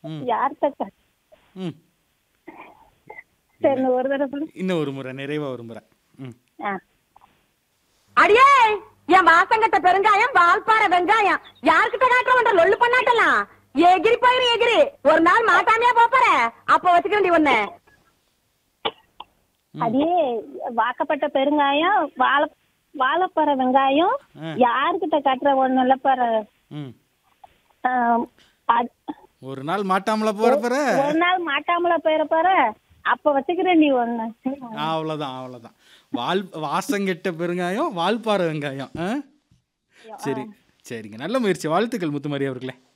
ம் யார்கிட்ட க- ம் சரி இன்னும் ஒரு தடவை சொல்லு இன்னும் ஒரு முறை நிறைவா ஒரு முறை ம் ஆ அடியே என் வாசங்கட்ட பெருங்காயம் வால்பாறை வெங்காயம் யாருக்கிட்ட காட்டுறவன் லொல்லு பண்ணாட்டலாம் எகிரி போயிரு எகிரி ஒரு நாள் மாட்டாமையா போப்பற அப்ப வச்சுக்கிறேன் ஒண்ணு அதே வாக்கப்பட்ட பெருங்காயம் வாழை வாழைப்பற வெங்காயம் ஆ. யாருக்கிட்ட கட்டுற ஒண்ணு இல்ல பாரு ம் ஆம், அது- ஒரு நாள் மாட்டாமல போறப்பற ஒரு நாள் மாட்டாமல போயிட பாரு அப்ப வச்சுக்கிறேன் நீ ஒண்ணு அவ்வளோதான் அவ்வளோதான் வால் வாசங்கெட்ட பெருங்காயம் வால்பாறை வெங்காயம் ஆ? சரி சரிங்க நல்ல முயற்சி வாழ்த்துக்கள் முத்துமாரி அவர்களே